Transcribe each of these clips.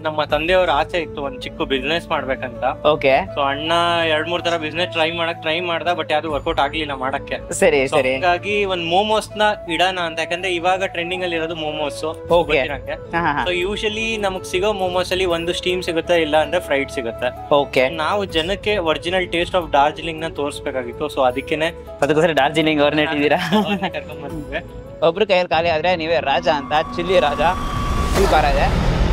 ನಮ್ಮ ತಂದೆಯವ್ರ ಆಸೆ ಇತ್ತು ಒಂದ್ ಚಿಕ್ಕ ಬಿಸ್ನೆಸ್ ಮಾಡ್ಬೇಕಂತ ಓಕೆ ಸೊ ಅಣ್ಣ ಎರಡ್ ಮೂರ್ ತರ ಬಿಸ್ನೆಸ್ ಟ್ರೈ ಮಾಡಕ್ ಟ್ರೈ ಮಾಡ್ದ ಬಟ್ ಯಾವ್ದು ವರ್ಕೌಟ್ ಆಗ್ಲಿಲ್ಲ ಮಾಡಕ್ಕೆ ಸರಿ So ಸರಿ ಹಾಗಾಗಿ ಒಂದ್ ಮೋಮೋಸ್ ನ ಇಡೋಣ ಅಂತ ಯಾಕಂದ್ರೆ ಇವಾಗ ಟ್ರೆಂಡಿಂಗ್ ಅಲ್ಲಿ ಇರೋದು ಮೋಮೋಸ್ ಓಕೆ ಸೊ ಯೂಶಲಿ ನಮಗ್ ಸಿಗೋ ಮೋಮೋಸ್ ಅಲ್ಲಿ ಒಂದು ಸ್ಟೀಮ್ ಸಿಗುತ್ತೆ ಇಲ್ಲ ಅಂದ್ರೆ ಫ್ರೈಡ್ ಸಿಗುತ್ತೆ ಓಕೆ ನಾವು ಜನಕ್ಕೆ ಒರಿಜಿನಲ್ ಟೇಸ್ಟ್ ಆಫ್ ಡಾರ್ಜಿಲಿಂಗ್ ನ ತೋರ್ಸ್ಬೇಕಾಗಿತ್ತು ಸೊ ಅದಕ್ಕೇನೆ ಅದಕ್ಕೋಸ್ಕರ ಡಾರ್ಜಿಲಿಂಗ್ ಅವ್ರನ್ನ ಇಟ್ಟಿದ್ದೀರಾ ಅವ್ರ್ನ ಕರ್ಕೊಂಡ್ ಬಂದಿದ್ವಿ. ಒಬ್ರು ಕೈಯಲ್ಲಿ ಖಾಲಿ ಆದ್ರೆ ನೀವೇ ರಾಜ ಅಂತ ಚಿಲ್ಲಿ ರಾಜ ಈ ಬಾರ ಇದೆ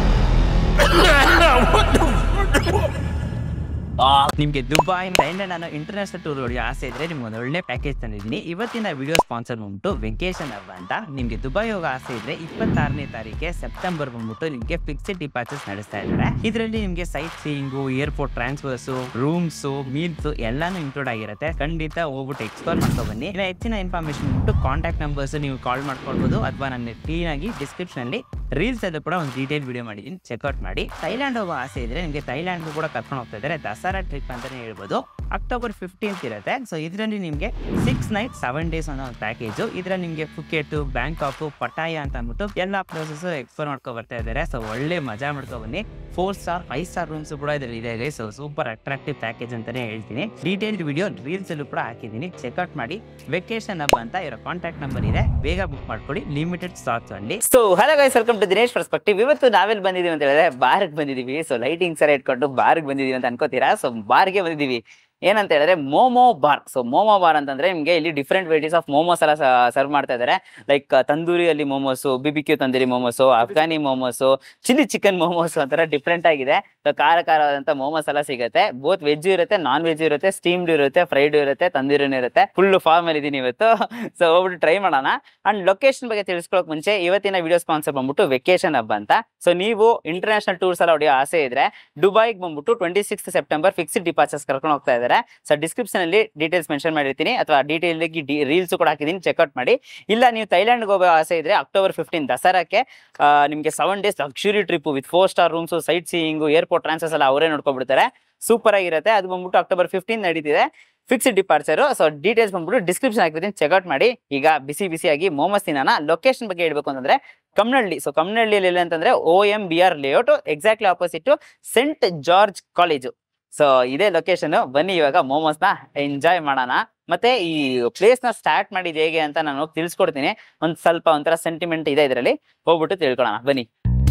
ನಿಮಗೆ ದುಬೈ ಥೈಲ್ಯಾಂಡ್ ಅನ್ನೋ ಇಂಟರ್ನ್ಯಾಷನಲ್ ಟೂರ್ ಹೊಡೆಯೋ ಆಸೆ ಇದ್ರೆ ನಿಮ್ಗೆ ಒಂದು ಒಳ್ಳೆ ಪ್ಯಾಕೇಜ್ ತಂದಿದ್ದೀನಿ ಇವತ್ತಿನ ವಿಡಿಯೋ ಸ್ಪಾನ್ಸರ್ ಬಂದ್ಬಿಟ್ಟು ವೆಂಕೇಶನ್ ಹಬ್ಬ ಅಂತ ನಿಮಗೆ ದುಬೈ ಹೋಗೋ ಆಸೆ ಇದ್ರೆ ಇಪ್ಪತ್ತಾರನೇ ತಾರೀಕೆ ಸೆಪ್ಟೆಂಬರ್ ಬಂದ್ಬಿಟ್ಟು ನಿಮಗೆ ಫಿಕ್ಸ್ಡ್ ಡಿಪಾರ್ಚರ್ಸ್ ನಡೆಸ್ತಾ ಇದ್ದಾರೆ ಇದರಲ್ಲಿ ನಿಮಗೆ sightseeing airport transfers rooms meals ಎಲ್ಲಾನು ಇನ್ಕ್ಲೂಡ್ ಆಗಿರುತ್ತೆ ಖಂಡಿತ ಹೋಗ್ಬಿಟ್ಟು ಎಕ್ಸ್ಪ್ಲೋರ್ ಮಾಡ್ಕೊ ಬನ್ನಿ ಇಲ್ಲ ಹೆಚ್ಚಿನ ಇನ್ಫಾರ್ಮೇಶನ್ ಬಿಟ್ಟು ಕಾಂಟ್ಯಾಕ್ಟ್ ನಂಬರ್ಸ್ ನೀವು ಕಾಲ್ ಮಾಡ್ಕೊಳ್ಬೋದು ಅಥವಾ ನನ್ನ ಕ್ಲೀನ್ ಆಗಿ ಡಿಸ್ಕ್ರಿಪ್ಷನ್ ಅಲ್ಲಿ ರೀಲ್ಸ್ ಅದು ಕೂಡ ಒಂದು ಡೀಟೇಲ್ ವಿಡಿಯೋ ಮಾಡಿದ್ದೀನಿ ಚೆಕ್ಔಟ್ ಮಾಡಿ ಥೈಲ್ಯಾಂಡ್ ಹೋಗೋ ಆಸೆ ಇದ್ರೆ ನಿಮಗೆ ಥೈಲ್ಯಾಂಡ್ ಕೂಡ ಕರ್ಕೊಂಡು ಹೋಗ್ತಾ ಇದ್ದಾರೆ ದಸರಾ ಟ್ರಿಪ್ ಅಂತಾನೆ ಹೇಳ್ಬೋದು ಅಕ್ಟೋಬರ್ ಫಿಫ್ಟೀನ್ತ್ ಇರುತ್ತೆ ಸೊ ಇದರಲ್ಲಿ ನಿಮಗೆ ಸಿಕ್ಸ್ ನೈಟ್ ಸೆವೆನ್ ಡೇಸ್ ಅನ್ನೋ ಒಂದು ಪ್ಯಾಕೇಜು ಇದರಲ್ಲಿ ನಿಮಗೆ ಫುಕೆಟ್ ಬ್ಯಾಂಕಾಕ್ ಪಟಾಯ ಅಂತ ಅಂದ್ಬಿಟ್ಟು ಎಲ್ಲ ಪ್ಲೇಸಸ್ ಎಕ್ಸ್ಪ್ಲೋರ್ ಮಾಡ್ಕೊ ಬರ್ತಾ ಇದ್ದಾರೆ ಸೊ ಒಳ್ಳೆ ಮಜಾ ಮಾಡ್ಕೊ ಬನ್ನಿ four star five star rooms ಕೂಡ ಇದರಲ್ಲಿ ಇದೆ ಸೊ ಸೂಪರ್ ಅಟ್ರಾಕ್ಟಿವ್ ಪ್ಯಾಕೇಜ್ ಅಂತಾನೆ ಹೇಳ್ತೀನಿ ಡೀಟೇಲ್ಡ್ ವಿಡಿಯೋ ರೀಲ್ಸ್ ಅಲ್ಲೂ ಕೂಡ ಹಾಕಿದ್ದೀನಿ ಚೆಕ್ಔಟ್ ಮಾಡಿ ವೆಕೇಶನ್ ಹಬ್ಬ ಅಂತ ಇವರ ಕಾಂಟ್ಯಾಕ್ಟ್ ನಂಬರ್ ಇದೆ ಬೇಗ ಬುಕ್ ಮಾಡ್ಕೊಳ್ಳಿ ಲಿಮಿಟೆಡ್ ಸ್ಟಾಕ್ಸ್ ಅಲ್ಲಿ so hello guys welcome to Dinesh perspective ಇವತ್ತು ನಾವೆಲ್ಲಿ ಬಂದಿದೀವಿ ಅಂತ ಹೇಳಿದ್ರೆ ಬಾರ್ಗೆ ಬಂದಿದೀವಿ ಸೊ ಲೈಟಿಂಗ್ ಸರ ಇಟ್ಕೊಂಡು ಬಾರ್ಗೆ ಬಂದಿದೀವಿ ಅಂತ ಅನ್ಕೋತೀರಾ ಸೊ ಬಾರ್ಗೆ ಬಂದಿದೀವಿ ಏನಂತ ಹೇಳಿದ್ರೆ momo bar so momo bar ಅಂತಂದ್ರೆ ನಿಮಗೆ ಇಲ್ಲಿ ಡಿಫ್ರೆಂಟ್ ವೆರೈಟೀಸ್ ಆಫ್ ಮೋಮೋಸ್ ಎಲ್ಲ ಸರ್ವ್ ಮಾಡ್ತಾ ಇದ್ದಾರೆ ಲೈಕ್ ತಂದೂರಿಯಲ್ಲಿ momos BBQ tandoori momos Afghani momos chilli chicken momos ಒಂಥರ ಡಿಫ್ರೆಂಟ್ ಆಗಿದೆ ಸೊ ಖಾರ ಖಾರವಾದಂತ ಮೋಮೋಸ್ ಎಲ್ಲ ಸಿಗುತ್ತೆ ಬೋತ್ ವೆಜ್ ಇರುತ್ತೆ ನಾನ್ ವೆಜ್ ಇರುತ್ತೆ ಸ್ಟೀಮ್ಡ್ ಇರುತ್ತೆ ಫ್ರೈಡ್ ಇರುತ್ತೆ ತಂದೂರಿನೂ ಇರುತ್ತೆ ಫುಲ್ ಫಾರ್ಮ್ ಅಲ್ಲಿ ಇದೀನಿ ಇವತ್ತು ಸೊ ಹೋಗ್ಬಿಟ್ಟು ಟ್ರೈ ಮಾಡೋಣ ಅಂಡ್ ಲೊಕೇಶನ್ ಬಗ್ಗೆ ತಿಳಿಸ್ಕೊಳಕ್ ಮುಂಚೆ ಇವತ್ತಿನ ವಿಡಿಯೋ ಸ್ಪಾನ್ಸರ್ ಬಂದ್ಬಿಟ್ಟು ವೆಕೇಶನ್ ಹಬ್ಬ ಅಂತ ಸೊ ನೀವು ಇಂಟರ್ನ್ಯಾಷನಲ್ ಟೂರ್ಸ್ ಎಲ್ಲ ಹೊಡೆಯೋ ಆಸೆ ಇದ್ರೆ ದುಬೈಗೆ ಬಂದ್ಬಿಟ್ಟು twenty six September fixed departures ಕರ್ಕೊಂಡು ಹೋಗ್ತಾ ಇದ್ದಾರೆ ಸೊ ಡಿಸ್ಕ್ರಿಪ್ಷನ್ ಅಲ್ಲಿ ಡೀಟೇಲ್ಸ್ ಮೆನ್ಷನ್ ಮಾಡಿರ್ತೀನಿ ಅಥವಾ ಡೀಟೇಲ್ ರೀಲ್ಸ್ ಕೂಡ ಹಾಕಿದ್ದೀನಿ ಚೆಕ್ಔಟ್ ಮಾಡಿ ಇಲ್ಲ ನೀವು ಥೈಲ್ಯಾಂಡ್ಗೆ ಹೋಗೋ ಆಸೆ ಇದ್ರೆ ಅಕ್ಟೋಬರ್ ಫಿಫ್ಟೀನ್ ದಸರಾಕ್ಕೆ ಆ, ನಿಮ್ಗೆ seven days luxury trip with four star rooms sightseeing airport transfers ಎಲ್ಲ ಅವರೇ ನೋಡ್ಕೊಬಿಡ್ತಾರೆ ಸೂಪರ್ ಆಗಿರುತ್ತೆ ಅದು ಬಂದ್ಬಿಟ್ಟು ಅಕ್ಟೋಬರ್ ಫಿಫ್ಟೀನ್ ನಡೀತಿದೆ ಫಿಕ್ಸ್ಡ್ ಡಿಪಾರ್ಚರ್ ಸೊ ಡೀಟೇಲ್ಸ್ ಬಂದ್ಬಿಟ್ಟು ಡಿಸ್ಕ್ರಿಪ್ಷನ್ ಹಾಕಿರ್ತೀನಿ ಚೆಕ್ಔಟ್ ಮಾಡಿ ಈಗ ಬಿಸಿ ಬಿಸಿಯಾಗಿ ಮೋಮೋಸ್ ತಿನ್ನೋಣ ಲೊಕೇಶನ್ ಬಗ್ಗೆ ಹೇಳ್ಬೇಕು ಅಂತಂದ್ರೆ ಕಮ್ನಳ್ಳಿ ಸೊ ಕಮ್ನಳ್ಳಿಯಲ್ಲಿ ಎಲ್ಲಿ ಅಂತಂದ್ರೆ O M B R layout exactly opposite Saint George college so ಇದೇ ಲೊಕೇಶನ್ ಬನ್ನಿ ಇವಾಗ ಮೋಮೋಸ್ ನ ಎಂಜಾಯ್ ಮಾಡೋಣ ಮತ್ತೆ ಈ ಪ್ಲೇಸ್ ನ ಸ್ಟಾರ್ಟ್ ಮಾಡಿದ್ ಹೇಗೆ ಅಂತ ನಾನು ಹೋಗಿ ತಿಳಿಸ್ಕೊಡ್ತೀನಿ ಒಂದ್ ಸ್ವಲ್ಪ ಒಂಥರ ಸೆಂಟಿಮೆಂಟ್ ಇದೆ ಇದರಲ್ಲಿ ಹೋಗ್ಬಿಟ್ಟು ತಿಳ್ಕೊಳ್ಳೋಣ ಬನ್ನಿ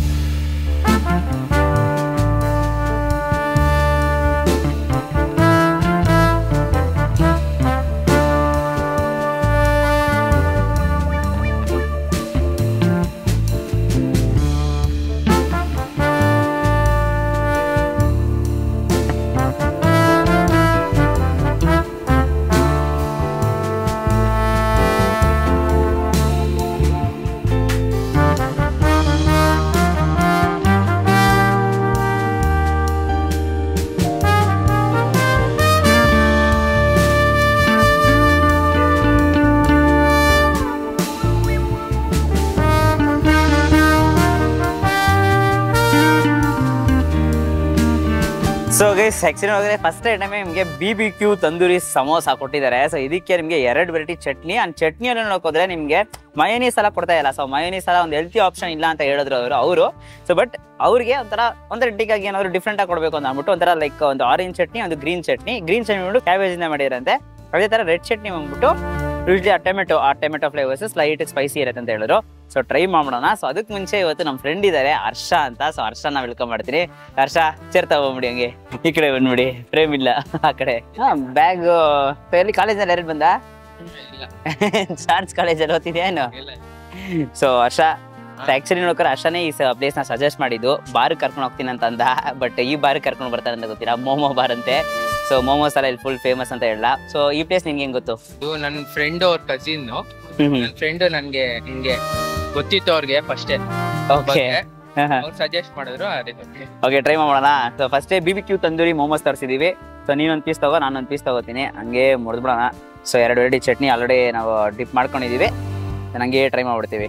ಸೊ ಗೈಸ್ ಆಕ್ಚುಲಿ ಹೋದ್ರೆ ಫಸ್ಟ್ ಐಟಮ್ ನಿಮಗೆ B B Q tandoori samosa ಕೊಟ್ಟಿದ್ದಾರೆ ಸೊ ಇದಕ್ಕೆ ನಿಮಗೆ ಎರಡು ವೆರೈಟಿ ಚಟ್ನಿ ಅಂಡ್ ಚಟ್ನಿಯನ್ನು ನೋಡೋಕೋದ್ರೆ ನಿಮಗೆ ಮಯೋನೀಸ್ ಎಲ್ಲ ಕೊಡ್ತಾ ಇಲ್ಲ ಸೊ ಮಯೋನೀಸ್ ಎಲ್ಲ ಒಂದು ಹೆಲ್ತಿ ಆಪ್ಷನ್ ಇಲ್ಲ ಅಂತ ಹೇಳಿದ್ರು ಅವರು ಅವರು ಸೊ ಬಟ್ ಅವ್ರಿಗೆ ಒಂಥರ ಒಂಥರ ಡಿಕ್ಕಾಗಿ ಏನಾದ್ರು ಡಿಫ್ರೆಂಟ್ ಆಗಿ ಕೊಡಬೇಕು ಅಂತ ಅಂದ್ಬಿಟ್ಟು ಒಂಥರ ಲೈಕ್ ಒಂದು ಆರೆಂಜ್ ಚಟ್ನಿ ಒಂದು ಗ್ರೀನ್ ಚಟ್ನಿ ಗ್ರೀನ್ ಚಟ್ನಿ ಬಂದ್ಬಿಟ್ಟು ಕ್ಯಾಬೇಜ್ ಇಂದ ಮಾಡಿರಂತೆ ಅದೇ ತರ ರೆಡ್ ಚಟ್ನಿ ಬಂದ್ಬಿಟ್ಟು ಯೂಶ್ಲಿ ಆ ಟೊಮೆಟೊ ಆ ಟೊಮೆಟೊ ಫ್ಲೇವರ್ಸ್ ಸ್ಲೈಟ್ ಸ್ಪೈಸಿ ಇರುತ್ತೆ ಅಂತ ಹೇಳಿದ್ರು ಸೊ ಟ್ರೈ ಮಾಡೋಣ ಸೊ ಅದಕ್ಕೆ ಮುಂಚೆ ಇವತ್ತು ನಮ್ಮ ಫ್ರೆಂಡ್ ಇದ್ದಾರೆ ಹರ್ಷ ಅಂತ ಸೊ ಹರ್ಷನ ವೆಲ್ಕಮ್ ಮಾಡ್ತೀನಿ ಹರ್ಷ ಚೇರ್ ತಗೊಂಬಿಡಿ ಹಂಗೆ ಈ ಕಡೆ ಬಂದ್ಬಿಡಿ ಪ್ರೇಮ್ ಇಲ್ಲ ಆ ಕಡೆ ಬ್ಯಾಗ್ ಎಲ್ಲಿ ಕಾಲೇಜಲ್ಲಿ ಎರಡು ಬಂದ ಚಾರ್ಜ್ ಕಾಲೇಜಲ್ಲಿ ಓದ್ತಿದ್ಯಾ ಏನು ಸೊ ಹರ್ಷ ಆಕ್ಚುಲಿ ನೋಡ್ತಾರೆ ಹರ್ಷನೇ ಈ ಪ್ಲೇಸ್ ನ ಸಜೆಸ್ಟ್ ಮಾಡಿದ್ದು ಬಾರ್ ಕರ್ಕೊಂಡು ಹೋಗ್ತೀನಿ ಅಂತ ಅಂದ ಬಟ್ ಈ ಬಾರ್ ಕರ್ಕೊಂಡು ಬರ್ತಾರೆ ಅಂತ ಗೊತ್ತಿಲ್ಲ ಮೋಮೋ ಬಾರ್ ಅಂತೆ ಸೊ ಮೋಮೋಸ್ ಎಲ್ಲ ಇಲ್ಲಿ ಫುಲ್ ಫೇಮಸ್ ಅಂತ ಹೇಳಲ್ಲ ಸೊ ಈ ಪ್ಲೇಸ್ ನಿಂಗೆ ಹೆಂಗ್ ಗೊತ್ತು ಇದು ನನ್ನ ಫ್ರೆಂಡ್ ಅವ್ರ ಕಸಿನ್ ನನ್ನ ಫ್ರೆಂಡ್ ನನ್ಗೆ ಹಿಂಗೆ ಗೊತ್ತಿತ್ತು ಅವ್ರಿಗೆ ಫಸ್ಟ್ ಓಕೆ ಅವ್ರು ಸಜೆಸ್ಟ್ ಮಾಡಿದ್ರು ಅದಕ್ಕೆ ಓಕೆ ಟ್ರೈ ಮಾಡೋಣ ಸೊ ಫಸ್ಟೇ B B Q tandoori momos ತರಿಸಿದೀವಿ ಸೊ ನೀನೊಂದು ಪೀಸ್ ತಗೋ ನಾನೊಂದು ಪೀಸ್ ತಗೋತೀನಿ ಹಂಗೆ ಮುರಿದ್ಬಿಡೋಣ ಸೊ ಎರಡು ವೆರೈಟಿ ಚಟ್ನಿ ಆಲ್ರೆಡಿ ನಾವು ಡಿಪ್ ಮಾಡ್ಕೊಂಡಿದೀವಿ ಹಂಗೆ ಟ್ರೈ ಮಾಡ್ಬಿಡ್ತೀವಿ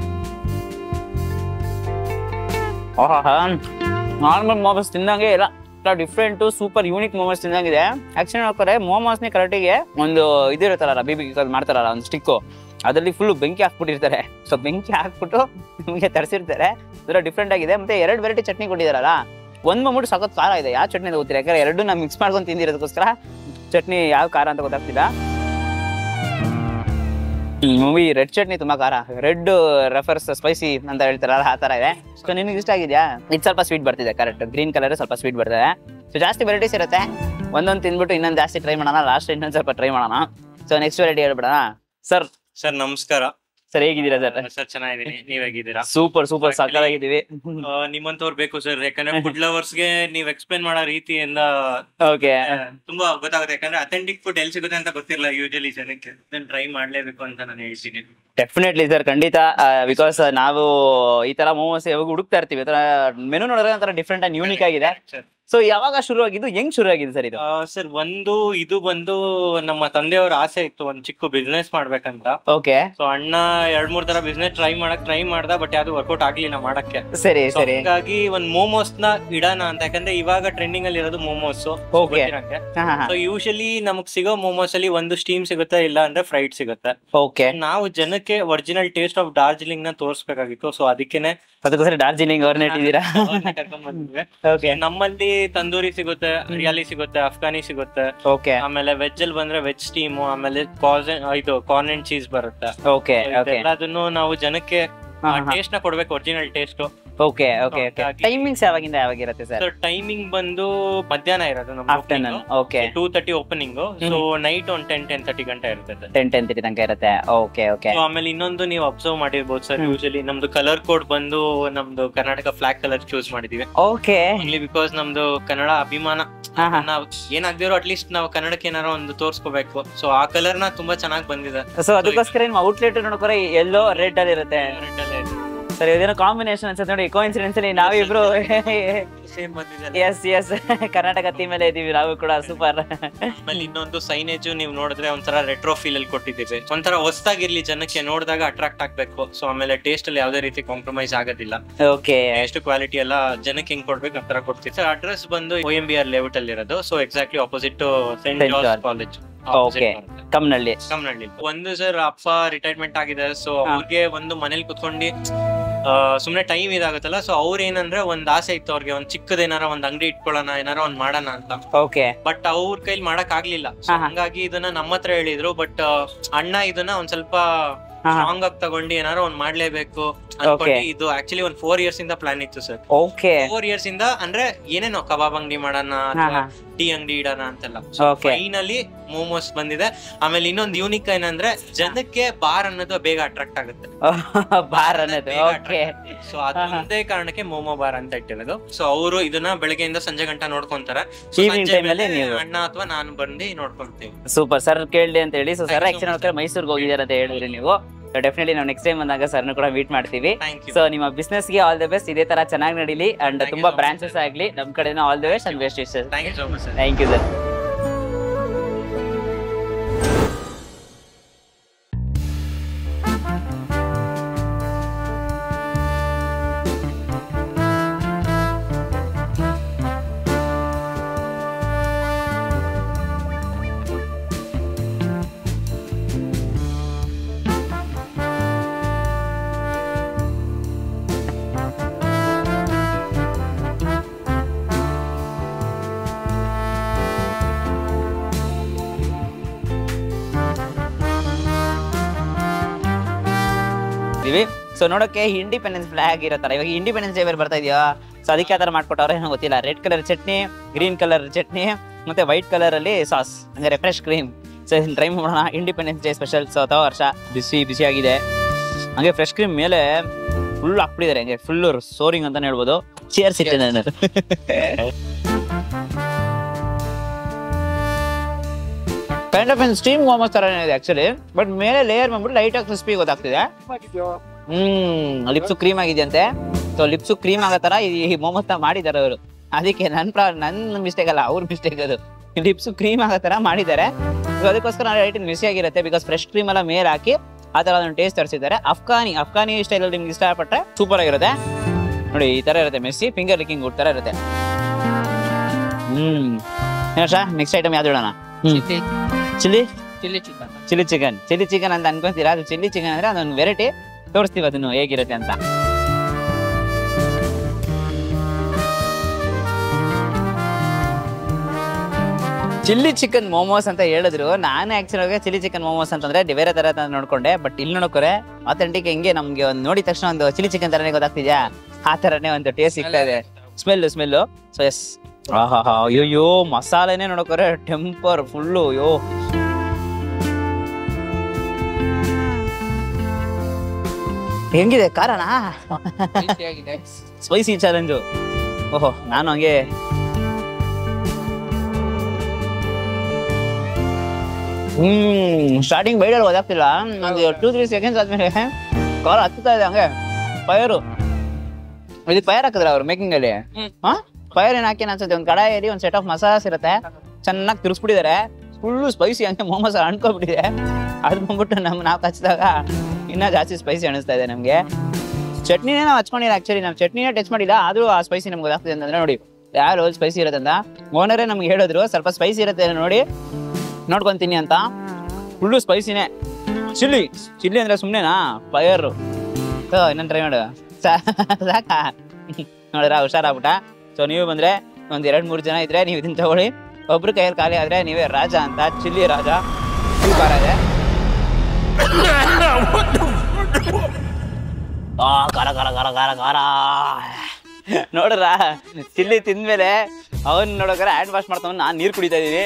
ಓಹಾ ನಾರ್ಮಲ್ ಮೋಮೋಸ್ ತಿಂದಂಗೆ ಇಲ್ಲ ಡಿಫ್ರೆಂಟ್ ಸೂಪರ್ ಯೂನಿಕ್ ಮೋಮೋಸ್ ತಿಂದಂಗಿದೆ ಆಕ್ಚುಲಿ ನೋಡ್ತಾರೆ ಮೋಮೋಸ್ನೇ ಕರೆಕ್ಟಿಗೆ ಒಂದು ಇದಿರುತ್ತಲ್ಲ ಬಿ ಬಿ ಮಾಡ್ತಾರಲ್ಲ ಒಂದು ಸ್ಟಿಕ್ಕು ಅದರಲ್ಲಿ ಫುಲ್ ಬೆಂಕಿ ಹಾಕ್ಬಿಟ್ಟಿರ್ತಾರೆ ಸೊ ಬೆಂಕಿ ಹಾಕ್ಬಿಟ್ಟು ನಿಮಗೆ ತರಿಸಿರ್ತಾರೆ ಅದರ ಡಿಫ್ರೆಂಟ್ ಆಗಿದೆ ಮತ್ತೆ ಎರಡು ವೆರೈಟಿ ಚಟ್ನಿ ಕೊಟ್ಟಿದಾರಲ್ಲ ಒಂದ್ ಬಂದ್ಬಿಟ್ಟು ಸಖತ್ ಖಾರ ಇದೆ ಯಾವ ಚಟ್ನಿ ಅಂತ ಗೊತ್ತಿಲ್ಲ ಯಾಕಂದ್ರೆ ಎರಡು ನಾವು ಮಿಕ್ಸ್ ಮಾಡ್ಕೊಂಡು ತಿಂದಿರೋದಕ್ಕೋಸ್ಕರ ಚಟ್ನಿ ಯಾವ ಖಾರ ಅಂತ ಗೊತ್ತಾಗ್ತಿಲ್ಲ ಮೂವಿ ರೆಡ್ ಚಟ್ನಿ ತುಂಬಾ ಖಾರ ರೆಡ್ ರೆಫರ್ಸ್ ಸ್ಪೈಸಿ ಅಂತ ಹೇಳ್ತಾರಲ್ಲ ಆ ತರ ಇದೆ ಸೊ ನಿನಗೆ ಇಷ್ಟ ಆಗಿದ್ಯಾ ಇದು ಸ್ವಲ್ಪ ಸ್ವೀಟ್ ಬರ್ತಿದೆ ಕರೆಕ್ಟ್ ಗ್ರೀನ್ ಕಲರ್ ಸ್ವಲ್ಪ ಸ್ವೀಟ್ ಬರ್ತಿದೆ ಸೊ ಜಾಸ್ತಿ ವೆರೈಟೀಸ್ ಇರುತ್ತೆ ಒಂದೊಂದು ತಿಂದ್ಬಿಟ್ಟು ಇನ್ನೊಂದು ಜಾಸ್ತಿ ಟ್ರೈ ಮಾಡೋಣ ಲಾಸ್ಟ್ ಇನ್ನೊಂದು ಸ್ವಲ್ಪ ಟ್ರೈ ಮಾಡೋಣ ಸೊ ನೆಕ್ಸ್ಟ್ ವೆರೈಟಿ ಹೇಳ್ಬಿಡೋಣ ಸರ್ ಸರ್ ನಮಸ್ಕಾರ ಸರ್ ಹೇಗಿದ್ದೀರಾ ಸರ್ ಸರ್ ಚೆನ್ನಾಗಿದ್ದೀನಿ ನೀವ್ ಹೇಗಿದ್ದೀರಾ ಸೂಪರ್ ಸೂಪರ್ ಸಾಕಾಗಿದ್ದೀವಿ ಆ, ನಿಮ್ಮಂತವ್ರು ಬೇಕು ಸರ್ ಯಾಕಂದ್ರೆ ಫುಡ್ ಲವರ್ಸ್ಗೆ ನೀವ್ ಎಕ್ಸ್ಪ್ಲೇನ್ ಮಾಡೋ ರೀತಿಯಿಂದ ಓಕೆ ಆ, ತುಂಬಾ ಗೊತ್ತಾಗುತ್ತೆ ಯಾಕಂದ್ರೆ ಅಥೆಂಟಿಕ್ ಫುಡ್ ಎಲ್ಲಿ ಸಿಗುತ್ತೆ ಅಂತ ಗೊತ್ತಿಲ್ಲ ಯೂಶಲಿ ಜನಕ್ಕೆ ಟ್ರೈ ಮಾಡ್ಲೇಬೇಕು ಅಂತ ನಾನು ಹೇಳ್ತೀನಿ ಡೆಫಿನೆಟ್ಲಿ ಸರ್ ಖಂಡಿತ ಬಿಕಾಸ್ ನಾವು ಈ ತರ ಮೋಮೋಸ್ ಯಾವಾಗ ಹುಡುಕ್ತಾ ಇರ್ತೀವಿ ಈ ತರ ಮೆನು ನೋಡಿದ್ರೆ ಒಂಥರ ಡಿಫ್ರೆಂಟ್ ಅಂಡ್ ಯೂನಿಕ್ ಆಗಿದೆ ಸರ್ ಸೊ ಯಾವಾಗ ಶುರು ಆಗಿದ್ದು ಹೆಂಗ್ ಶುರು ಆಗಿದೆ ಸರ್ ಇದು ಸರ್ ಒಂದು ಇದು ಬಂದು ನಮ್ಮ ತಂದೆಯವರ ಆಸೆ ಇತ್ತು ಒಂದ್ ಚಿಕ್ಕ ಬಿಸ್ನೆಸ್ ಮಾಡ್ಬೇಕಂತ ಓಕೆ ಸೊ ಅಣ್ಣ ಎರಡ್ ಮೂರ್ ತರ ಬಿಸ್ನೆಸ್ ಟ್ರೈ ಮಾಡಕ್ ಟ್ರೈ ಮಾಡ್ದ ಬಟ್ ಯಾವ್ದು ವರ್ಕೌಟ್ ಆಗ್ಲಿಲ್ಲ ಮಾಡಕ್ಕೆ ಸರಿ So ಸರಿ ಹಂಗಾಗಿ ಒಂದ್ ಮೋಮೋಸ್ ನ ಇಡೋಣ ಅಂತ ಯಾಕಂದ್ರೆ ಇವಾಗ ಟ್ರೆಂಡಿಂಗ್ ಅಲ್ಲಿ ಇರೋದು ಮೋಮೋಸ್ Okay. ಸೊ ಯೂಶಲಿ ನಮಗ್ ಸಿಗೋ ಮೋಮೋಸ್ ಅಲ್ಲಿ ಒಂದು ಸ್ಟೀಮ್ ಸಿಗುತ್ತೆ ಇಲ್ಲ ಅಂದ್ರೆ ಫ್ರೈಡ್ ಸಿಗುತ್ತೆ ಓಕೆ ನಾವು ಜನಕ್ಕೆ ಒರಿಜಿನಲ್ ಟೇಸ್ಟ್ ಆಫ್ ಡಾರ್ಜಿಲಿಂಗ್ ನ ತೋರ್ಸ್ಬೇಕಾಗಿತ್ತು ಸೊ ಅದಕ್ಕೇನೆ ಅದಕ್ಕೋಸ್ಕರ ಡಾರ್ಜಿಲಿಂಗ್ ಅವ್ರನ್ನ ಇಟ್ಟಿದ್ದೀರಾ ಅವ್ರ್ನ ಕರ್ಕೊಂಡ್ ಬಂದಿದ್ವಿ. ಓಕೆ ನಮ್ಮಲ್ಲಿ ತಂದೂರಿ ಸಿಗುತ್ತೆ ಹರಿಯಾಲಿ ಸಿಗುತ್ತೆ ಅಫ್ಘಾನಿ ಸಿಗುತ್ತೆ ಓಕೆ ಆಮೇಲೆ ವೆಜ್ ಅಲ್ಲಿ ಬಂದ್ರೆ ವೆಜ್ ಸ್ಟೀಮ್ ಆಮೇಲೆ ಕಾಸ್ ಇದು ಕಾರ್ನ್ ಅಂಡ್ ಚೀಸ್ ಬರುತ್ತೆ ಓಕೆ ಓಕೆ ಅದನ್ನು ನಾವು ಜನಕ್ಕೆ ಟೇಸ್ಟ್ ನ ಕೊಡ್ಬೇಕು original taste okay okay okay ಹಾಗಾಗಿ- ಟೈಮಿಂಗ್ಸ್ ಯಾವಾಗಿಂದ ಯಾವಾಗಿರುತ್ತೆ ಸರ್ ಟೈಮಿಂಗ್ ಬಂದು ಮಧ್ಯಾಹ್ನ ಇರೋದು ನಮ್ಮ afternoon okay two thirty opening so night ಒಂದ್ ಟೆನ್ ಟೆನ್ ತರ್ಟಿ ಗಂಟೆ ಇರ್ತದೆ ಟೆನ್ ಟೆನ್ ತ್ರೀ ತನಕ ಇರುತ್ತೆ ಓಕೆ ಓಕೆ So, ಆಮೇಲೆ ಇನ್ನೊಂದು ನೀವು ಅಬ್ಸರ್ವ್ ಮಾಡಿರ್ಬೋದು ಸರ್ ಹ್ಮ್. ಯೂಶಲಿ ನಮ್ದು ಕಲರ್ ಕೋಡ್ ಬಂದು ನಮ್ದು ಕರ್ನಾಟಕ ಫ್ಲಾಗ್ ಕಲರ್ ಚೂಸ್ ಮಾಡಿದೀವಿ ಓಕೆ ಓನ್ಲಿ ಬಿಕಾಸ್ ನಮ್ದು ಕನ್ನಡ ಅಭಿಮಾನ ಹಾ, ಹಾ. ನಾವ್ ಏನಾಗ್ದಿರೋ ಅಟ್ಲೀಸ್ಟ್ ನಾವು ಕನ್ನಡಕ್ಕೆ ಏನಾರ ಒಂದು ತೋರ್ಸ್ಕೋಬೇಕು ಸೊ ಆ ಕಲರ್ ನ ತುಂಬಾ ಚೆನ್ನಾಗಿ ಬಂದಿದೆ ಸೊ ಅದಕ್ಕೋಸ್ಕರ ನಿಮ್ಮ ಔಟ್ಲೆಟ್ ನೋಡ್ಕೊರೆ ಎಲ್ಲೋ ರೆಡ್ ಅಲ್ಲಿ ಇರುತ್ತೆ Red ಅಲ್ಲೇ ಇದೆ. ಸರ್ ಇದೇನೋ ಕಾಂಬಿನೇಷನ್ ಅನ್ಸುತ್ತೆ ನೋಡಿ ಕೋಇನ್ಸಿಡೆನ್ಸ್ ಅಲ್ಲಿ ನಾವಿಬ್ರು Same ಬಂದಿದೆ ಎಸ್ ಎಸ್ ಕರ್ನಾಟಕ ಥೀಮ್ ಮೇಲೆ ಇದೀವಿ ನಾವು ಕೂಡ ಸೂಪರ್ ಆಮೇಲೆ ಇನ್ನೊಂದು ಸೈನೇಜ್ ನೀವು ನೋಡಿದ್ರೆ ಒಂಥರ ರೆಟ್ರೋ ಫೀಲ್ ಅಲ್ಲಿ ಕೊಟ್ಟಿದ್ದೀವಿ ಒಂಥರ ಹೊಸದಾಗಿರ್ಲಿ ಜನಕ್ಕೆ ನೋಡಿದಾಗ ಅಟ್ರಾಕ್ಟ್ ಆಗ್ಬೇಕು ಸೊ ಆಮೇಲೆ ಟೇಸ್ಟ್ ಅಲ್ಲಿ ಯಾವುದೇ ರೀತಿ ಕಾಂಪ್ರಮೈಸ್ ಆಗೋದಿಲ್ಲ ಓಕೆ ಎಷ್ಟು ಕ್ವಾಲಿಟಿ ಎಲ್ಲ ಜನಕ್ಕೆ ಹೆಂಗ್ ಕೊಡ್ಬೇಕು ಆ ತರ ಕೊಡ್ತೀವಿ ಸರ್ ಅಡ್ರೆಸ್ ಬಂದು O M B R layout ಅಲ್ಲಿ ಇರೋದು so exactly opposite saint Saint George George. College Okay. Kammanahalli Kammanahalli ಒಂದು ಸರ್ ಅಪ್ಪ ರಿಟೈರ್ಮೆಂಟ್ ಆಗಿದೆ ಸೊ ಹಾ. ಅವ್ರಿಗೆ ಒಂದು ಮನೇಲಿ ಕುತ್ಕೊಂಡು ಆ, ಸುಮ್ನೆ ಟೈಮ್ ಇದಾಗುತ್ತಲ್ಲ ಸೊ ಅವ್ರ ಏನಂದ್ರೆ ಒಂದ್ ಆಸೆ ಇತ್ತು ಅವ್ರಿಗೆ ಒಂದ್ ಚಿಕ್ಕದ ಏನಾರ ಒಂದ್ ಅಂಗಡಿ ಇಟ್ಕೊಳ್ಳೋಣ ಏನಾರ ಒಂದ್ ಮಾಡೋಣ ಅಂತ ಓಕೆ ಬಟ್ ಅವ್ರ ಕೈಲಿ ಮಾಡಕ್ ಆಗ್ಲಿಲ್ಲ So ಹಾ, ಹಾ. ಹಂಗಾಗಿ ಇದನ್ನ ನಮ್ಮ ಹತ್ರ ಹೇಳಿದ್ರು ಬಟ್ ಅಣ್ಣ ಇದನ್ನ ಒಂದ್ ಸ್ವಲ್ಪ ಹಾ. ಸ್ಟ್ರಾಂಗ್ ಆಗಿ ತಗೊಂಡು ಏನಾರ ಒಂದ್ ಮಾಡ್ಲೇಬೇಕು ಅನ್ಕೊಂಡು Okay. ಇದು ಆಕ್ಚುಲಿ ಒಂದ್ ಫೋರ್ ಇಯರ್ಸ್ ಇಂದ ಪ್ಲಾನ್ ಇತ್ತು ಸರ್ ಓಕೆ ಫೋರ್ ಇಯರ್ಸ್ ಇಂದ ಅಂದ್ರೆ ಏನೇನೋ ಕಬಾಬ್ ಅಂಗಡಿ ಮಾಡೋಣ ಹಾ ಹಾ ಟೀ ಅಂಗಡಿ ಇಡೋಣ ಅಂತೆಲ್ಲ ಓಕೆ ಫೈನಲಿ ಮೋಮೋಸ್ ಬಂದಿದೆ ಆಮೇಲೆ ಇನ್ನೊಂದು ಯೂನಿಕ್ ಏನಂದ್ರೆ ಜನಕ್ಕೆ ಬಾರ್ ಅನ್ನೋದು ಬೇಗ ಅಟ್ರಾಕ್ಟ್ ಆಗುತ್ತೆ ಬಾರ್ ಅನ್ನೋದು ಬೇಗ ಓಕೆ attract ಆಗುತ್ತೆ. ಸೊ ಅದೊಂದೇ ಕಾರಣಕ್ಕೆ ಮೋಮೋ ಬಾರ್ ಅಂತ ಇಟ್ಟಿರೋದು ಸೊ ಅವರು ಇದನ್ನ ಬೆಳಗ್ಗೆಯಿಂದ ಸಂಜೆ ಗಂಟ ನೋಡ್ಕೊಂತಾರೆ So Evening ಸಂಜೆ time ಅಲ್ಲಿ ಮೇಲೆ ನೀವು? ಅಣ್ಣ ಅಥವಾ ನಾನು ಬಂದು ನೋಡ್ಕೊಂತೀವಿ ಸೂಪರ್ ಸರ್ ಕೇಳಿ ಅಂತ ಹೇಳಿ so Thank sir you actually so ನೋಡ್ತಾರೆ ಮೈಸೂರಿಗೆ ಹೋಗಿದ್ದಾರೆ ಅಂತ ಹೇಳಿದ್ರಿ ನೀವು ಡೆಫಿನೆಟ್ಲಿ ನಾವು ನೆಕ್ಸ್ಟ್ ಟೈಮ್ ಬಂದಾಗ ಸರ್ನ ಕೂಡ ಮೀಟ್ ಮಾಡ್ತೀವಿ ಥ್ಯಾಂಕ್ ಯು ಸೊ ನಿಮ್ಮ ಬಿಸ್ನೆಸ್ ಗೆ ಆಲ್ ದ ಬೆಸ್ಟ್ ಇದೇ ತರ ಚೆನ್ನಾಗಿ ನಡೀಲಿ ಅಂಡ್ Thank you ತುಂಬಾ so much, ಬ್ರಾಂಚಸ್ sir. ಆಗ್ಲಿ ನಮ್ ಕಡೆನ all the best and best wishes thank you so much sir thank you sir ಇದೀವಿ ಸೊ ನೋಡೋಕೆ ಇಂಡಿಪೆಂಡೆನ್ಸ್ ಫ್ಲಾಗ್ ಇರೋ ತರ ಇವಾಗ ಇಂಡಿಪೆಂಡೆನ್ಸ್ ಡೇ ಬೇರೆ ಬರ್ತಾ ಇದೆಯಾ ಸೊ ಅದಕ್ಕೆ ಆ ಥರ ಮಾಡ್ಕೊಟ್ಟವ್ರೆ ಏನೋ ಗೊತ್ತಿಲ್ಲ red colour chutney green colour chutney ಮತ್ತೆ ವೈಟ್ ಕಲರ್ ಅಲ್ಲಿ ಸಾಸ್ ಅಂದ್ರೆ ಫ್ರೆಶ್ ಕ್ರೀಮ್ ಸೊ ಟ್ರೈ ಮಾಡೋಣ ಇಂಡಿಪೆಂಡೆನ್ಸ್ ಡೇ ಸ್ಪೆಷಲ್ ಸೊ ಅಥವಾ ವರ್ಷ ಬಿಸಿ ಬಿಸಿ ಆಗಿದೆ ಹಂಗೆ ಫ್ರೆಶ್ ಕ್ರೀಮ್ ಮೇಲೆ ಫುಲ್ ಹಾಕ್ಬಿಟ್ಟಿದ್ದಾರೆ ಹಂಗೆ ಫುಲ್ ಸೋರಿಂಗ್ ಅಂತಾನೆ ಹೇಳ್ಬೋದು ಚೇರ್ಸ್ ಇಟ್ಟೆ ನಾನು ಕೈಂಡ್ ಆಫ್ ಸ್ಟೀಮ್ ಮೋಮೋಸ್ ತರನೇ ಇದೆ ಆಕ್ಚುಲಿ ಬಟ್ ಮೇಲೆ ಲೇಯರ್ ಮಾಡ್ಬಿಟ್ಟು ಲೈಟ್ ಆಗಿ ಕ್ರಿಸ್ಪಿ ಗೊತ್ತಾಗ್ತಿದೆ ಹ್ಮ್ ಲಿಪ್ಸು ಕ್ರೀಮ್ ಆಗಿದೆಯಂತೆ ಸೊ ಲಿಪ್ಸು ಕ್ರೀಮ್ ಆಗೋ ತರ ಈ ಮೋಮೋಸ್ ಮಾಡಿದ್ದಾರೆ ಅವರು ಅದಕ್ಕೆ ನನ್ ಪ್ರಾ ನನ್ನ ಮಿಸ್ಟೇಕ್ ಅಲ್ಲ ಅವ್ರ ಮಿಸ್ಟೇಕ್ ಅದು ಲಿಪ್ಸು ಕ್ರೀಮ್ ಆಗೋ ತರ ಮಾಡಿದ್ದಾರೆ ಸೊ ಅದಕ್ಕೋಸ್ಕರ ಲೈಟ್ ಮಿಸ್ ಆಗಿರುತ್ತೆ ಬಿಕಾಸ್ ಫ್ರೆಶ್ ಕ್ರೀಮ್ ಎಲ್ಲ ಮೇಲೆ ಹಾಕಿ ಆ ತರ ಒಂದು ಟೇಸ್ಟ್ ತರಿಸಿದ್ದಾರೆ ಅಫ್ಘಾನಿ ಅಫ್ಘಾನಿ ಸ್ಟೈಲ್ ಅಲ್ಲಿ ನಿಮ್ಗೆ ಇಷ್ಟಪಟ್ಟರೆ ಸೂಪರ್ ಆಗಿರುತ್ತೆ ನೋಡಿ ಈ ತರ ಇರುತ್ತೆ ಮೆಸ್ಸಿ ಫಿಂಗರ್ ಲಿಕ್ಕಿಂಗ್ ಊಟ ತರ ಇರುತ್ತೆ ಹ್ಮ್ ಏನೋ ನೆಕ್ಸ್ಟ್ ಐಟಮ್ ಯಾವ್ದು ಇಡೋಣ hmm chilli chilli chicken chilli chicken chilli chicken ಅಂತ ಅನ್ಕೊಂತೀರಾ ಅದು ಚಿಲ್ಲಿ ಚಿಕನ್ ಅಂದ್ರೆ ಅದೊಂದು ವೆರೈಟಿ ತೋರಿಸ್ತೀವಿ ಅದನ್ನು ಹೇಗಿರುತ್ತೆ ಅಂತ ಚಿಲ್ಲಿ ಚಿಕನ್ ಮೋಮೋಸ್ ಅಂತ ಹೇಳಿದ್ರು ನಾನು ಆಕ್ಚುಲಿ ಚಿಲ್ಲಿ ಚಿಕನ್ ಮೋಮೋಸ್ ಅಂತಂದ್ರೆ ಬೇರೆ ತರ ತರ ನೋಡ್ಕೊಂಡೆ ಬಟ್ ಇಲ್ಲಿ ನೋಡ್ಕೊರೆ ಅಥೆಂಟಿಕ್ ಹೆಂಗೆ ನಮ್ಗೆ ಒಂದು ನೋಡಿದ ತಕ್ಷಣ ಒಂದು ಚಿಲ್ಲಿ ಚಿಕನ್ ತರನೇ ಗೊತ್ತಾಗ್ತಿದ್ಯಾ ಆ ತರನೇ ಒಂದು ಟೇಸ್ಟ್ ಸಿಗ್ತಾ ಇದೆ ಸ್ಮೆಲ್ ಸ್ಮೆಲ್ ಸೊ ಎಸ್ ಆಹಾ ಅಯ್ಯೋ ಮಸಾಲೆನೇ ನೋಡಕೋರೆ ಟೆಂಪರ್ ಫುಲ್ಲು ಅಯ್ಯೋ ಹೆಂಗಿದೆ ಕಾರನಾ ಆಗಿದೆ ಸ್ಪೈಸಿ ಚಾಲೆಂಜು ಓಹೋ ನಾನು ಹಂಗೆ ಹ್ಮ್ ಸ್ಟಾರ್ಟಿಂಗ್ ಬೈಡಲ್ಲಿ ಓದಾಗ್ತಿಲ್ಲ ಒಂದು ಟೂ ತ್ರೀ ಸೆಕೆಂಡ್ಸ್ ಆದ್ಮೇಲೆ ಕಾಲ್ ಹತ್ತುತ್ತಾ ಇದೆ ಹಂಗೆ ಫೈರು ಇದು ಫೈರ್ ಹಾಕಿದ್ರ ಅವ್ರು ಮೇಕಿಂಗ್ ಅಲ್ಲಿ ಹ್ಮ್. ಹಾ ಫೈರ್ ಏನ್ ಹಾಕಿ ಅನ್ಸುತ್ತೆ ಒಂದು ಕಡಾಯಲ್ಲಿ ಒಂದು ಸೆಟ್ ಆಫ್ ಮಸಾಲಾಸ್ ಇರುತ್ತೆ ಚೆನ್ನಾಗಿ ತಿರ್ಸ್ಬಿಟ್ಟಿದ್ದಾರೆ ಫುಲ್ಲು ಸ್ಪೈಸಿ ಹಂಗೆ ಮೋಮೋಸ್ ಅನ್ಕೊಬಿಟ್ಟಿದೆ ಅದು ಬಂದ್ಬಿಟ್ಟು ನಮ್ ನಾವು ಹಚ್ಚಿದಾಗ ಇನ್ನ ಜಾಸ್ತಿ ಸ್ಪೈಸಿ ಅನಿಸ್ತಾ ಇದೆ ನಮ್ಗೆ ಚಟ್ನಿನೇ ನಾವು ಹಚ್ಕೊಂಡಿಲ್ಲ ಆಕ್ಚುಲಿ ನಾವು ಚಟ್ನಿನೇ ಟಚ್ ಮಾಡಿಲ್ಲ ಆದ್ರೂ ಆ ಸ್ಪೈಸಿ ನಮ್ಗೆ ಗೊತ್ತಾಗ್ತದೆ ಅಂತಂದ್ರೆ ನೋಡಿ ಯಾರು ಸ್ಪೈಸಿ ಇರುತ್ತೆ ಅಂತ ಓನರೇ ನಮ್ಗೆ ಹೇಳಿದ್ರು ಸ್ವಲ್ಪ ಸ್ಪೈಸಿ ಇರುತ್ತೆ ನೋಡಿ ನೋಡ್ಕೊಂತೀನಿ ಅಂತ ಫುಲ್ಲು ಸ್ಪೈಸಿನೇ ಚಿಲ್ಲಿ ಚಿಲ್ಲಿ ಅಂದ್ರೆ ಸುಮ್ಮನೆನಾ ಫೈರ್ ಇನ್ನೊಂದು ಟ್ರೈ ಮಾಡು ಸಾ- ಸಾಕಾ ನೋಡಿದ್ರ ಹುಷಾರಾಗ್ಬಿಟ್ಟ ಸೊ ನೀವು ಬಂದ್ರೆ ಒಂದ್ ಎರಡ್ ಮೂರು ಜನ ಇದ್ರೆ ನೀವು ಇದನ್ನ ತಗೊಳ್ಳಿ ಒಬ್ರು ಕೈಯಲ್ಲಿ ಖಾಲಿ ಆದ್ರೆ ನೀವೇ ರಾಜ ಅಂತ ಚಿಲ್ಲಿ ರಾಜ full ಖಾರ ಇದೆ ಆ ಖಾರ ಖಾರ ಖಾರ ಖಾರ ಖಾರ ನೋಡ್ರ ಚಿಲ್ಲಿ ತಿಂದ್ಮೇಲೆ ಅವನ್ ನೋಡೋಕ್ರೆ ಹ್ಯಾಂಡ್ ವಾಶ್ ಮಾಡ್ತಾವ್ ನಾನ್ ನೀರ್ ಕುಡಿತಾ ಇದೀನಿ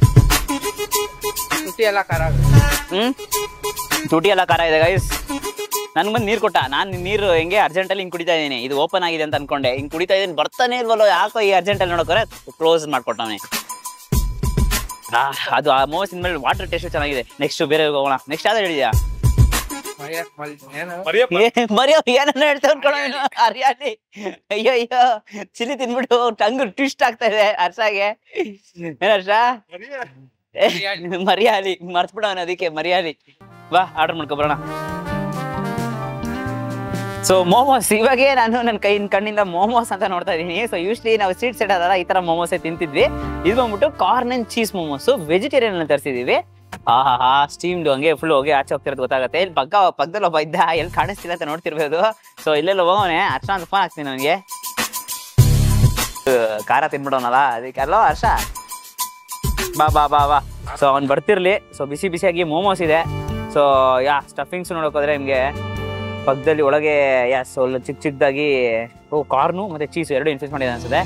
ತುಟಿ ಎಲ್ಲ ಖಾರ ಹ್ಮ್ ತುಟಿ ಎಲ್ಲ ಖಾರ ಇದೆ ಗೈಸ್ ನನ್ ಬಂದ್ ನೀರ್ ಕೊಟ್ಟ ನಾನ್ ನೀರು ಹೆಂಗೆ ಅರ್ಜೆಂಟ್ ಅಲ್ಲಿ ಹಿಂಗ್ ಕುಡಿತಾ ಇದೀನಿ ಇದು ಓಪನ್ ಆಗಿದೆ ಅಂತ ಅನ್ಕೊಂಡೆ ಹಿಂಗ್ ಕುಡಿತಾ ಇದೀನಿ ಬರ್ತಾನೆ ಇಲ್ವಲ್ಲೋ ಯಾಕೋ ಈ ಅರ್ಜೆಂಟ್ ಅಲ್ಲಿ ನೋಡೋಕ್ರೆ ಕ್ಲೋಸ್ ಮಾಡ್ಕೊಟ್ಟವನೆ ಅದು ಆ ಮೋಮೋಸ್ ಮೇಲೆ ವಾಟರ್ ಟೇಸ್ಟ್ ಚೆನ್ನಾಗಿದೆ ನೆಕ್ಸ್ಟ್ ಬೇರೆ ಹೋಗೋಣ ನೆಕ್ಸ್ಟ್ ಯಾವ್ದು ಹೇಳಿದ್ಯಾ ಮರಿಯಕ್ ಮಲ್- ಏನು? ಏ, ಮರಿಯೋ ಏನನ್ನ ಹೇಳ್ತಾ ಅನ್ಕೊಳ್ಳೋ ಹರಿಯಾಲಿ ಅಯ್ಯೋ ಅಯ್ಯೋ ಚಿಲ್ಲಿ ತಿನ್ಬಿಟ್ಟು ಟಂಗ್ ಟ್ವಿಸ್ಟ್ ಆಗ್ತಾ ಇದೆ ಹರ್ಷಾಗೆ ಏನ್ ಹರ್ಷ ಏ, ಮರಿಯಾಲಿ ಮರ್ತ್ಬಿಡವನ ಅದಕ್ಕೆ ಮರಿಯಾಲಿ ಬಾ ಆರ್ಡರ್ ಮಾಡ್ಕೊ ಬರೋಣ ಸೊ ಮೋಮೋಸ್ ಇವಾಗೇ ನಾನು ನನ್ನ ಕೈ ಕಣ್ಣಿಂದ ಮೋಮೋಸ್ ಅಂತ ನೋಡ್ತಾ ಇದೀನಿ ಸೊ ಯೂಶ್ಲಿ ನಾವು ಸ್ವೀಟ್ ಸೆಟ್ ಆದಾಗ ಈ ತರ ಮೋಮೋಸೇ ತಿಂತಿದ್ವಿ ಇದು ಬಂದ್ಬಿಟ್ಟು corn and cheese momos vegetarian ಅಂತ ತರಿಸಿದೀವಿ ಆಹಾ ಹಾ ಸ್ಟೀಮ್ಡ್ ಹಂಗೆ ಫುಲ್ ಹೋಗಿ ಆಚೆ ಹೋಗ್ತಿರೋದು ಗೊತ್ತಾಗುತ್ತೆ ಇಲ್ಲಿ ಪಕ್ಕ ಪಕ್ಕದಲ್ಲಿ ಒಬ್ಬ ಇದ್ದ ಎಲ್ಲಿ ಕಾಣಿಸ್ತಿಲ್ಲ ಅಂತ ನೋಡ್ತಿರ್ಬೋದು ಸೊ ಇಲ್ಲೆಲ್ಲ ಹೋಗೋನೆ ಹರ್ಷ ಅಂತ ಫೋನ್ ಹಾಕ್ತೀನಿ ನನಗೆ ಖಾರ ತಿನ್ಬಿಡೋನಲ್ಲ ಅದಕ್ಕೆಲ್ಲೋ ಹರ್ಷ ಬಾ ಬಾ ಬಾ ಬಾ ಸೊ ಅವ್ನು ಬರ್ತಿರ್ಲಿ ಸೊ ಬಿಸಿ ಬಿಸಿಯಾಗಿ ಮೋಮೋಸ್ ಇದೆ ಸೊ ಯಾ ಸ್ಟಫಿಂಗ್ಸ್ ನೋಡಕ್ ಹೋದ್ರೆ ನಿಮ್ಗೆ ಪಕ್ಕದಲ್ಲಿ ಒಳಗೆ ಯಾ ಸ್ವಲ್ಪ ಚಿಕ್ಕ ಚಿಕ್ಕದಾಗಿ ಓ ಕಾರ್ನು ಮತ್ತೆ ಚೀಸ್ ಎರಡು ಇನ್ಫ್ಯೂಸ್ ಮಾಡಿದೆ ಅನ್ಸುತ್ತೆ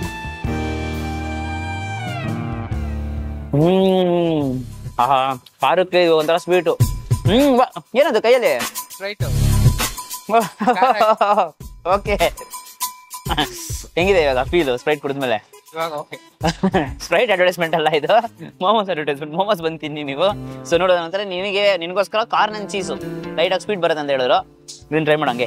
ಹ್ಮ್ ಆಹಾ ಖಾರಕ್ಕೆ ಇದು ಒಂಥರ ಸ್ವೀಟು ಹ್ಮ್ ವಾ, ಏನದು ಕೈಯಲ್ಲಿ Sprite. ಓಕೆ ಹೆಂಗಿದೆ ಇವಾಗ ಫೀಲು ಸ್ಪ್ರೈಟ್ ಕುಡಿದ್ಮೇಲೆ ಇವಾಗ okay. ಸ್ಪ್ರೈಟ್ ಅಡ್ವರ್ಟೈಸ್ಮೆಂಟ್ ಅಲ್ಲ ಇದು ಮೋಮೋಸ್ ಅಡ್ವರ್ಟೈಸ್ಮೆಂಟ್ ಮೋಮೋಸ್ ಬಂದು ತಿನ್ನಿ ನೀವು ಸೊ ನೋಡೋದ ನಂತರ ನಿಮಗೆ ನಿನಗೋಸ್ಕರ ಕಾರ್ನ್ ಅಂಡ್ ಚೀಸು ಲೈಟ್ ಆಗಿ ಸ್ವೀಟ್ ಬರುತ್ತೆ ಅಂತ ಹೇಳಿದ್ರು ಇದನ್ನ ಟ್ರೈ ಮಾಡಂಗೆ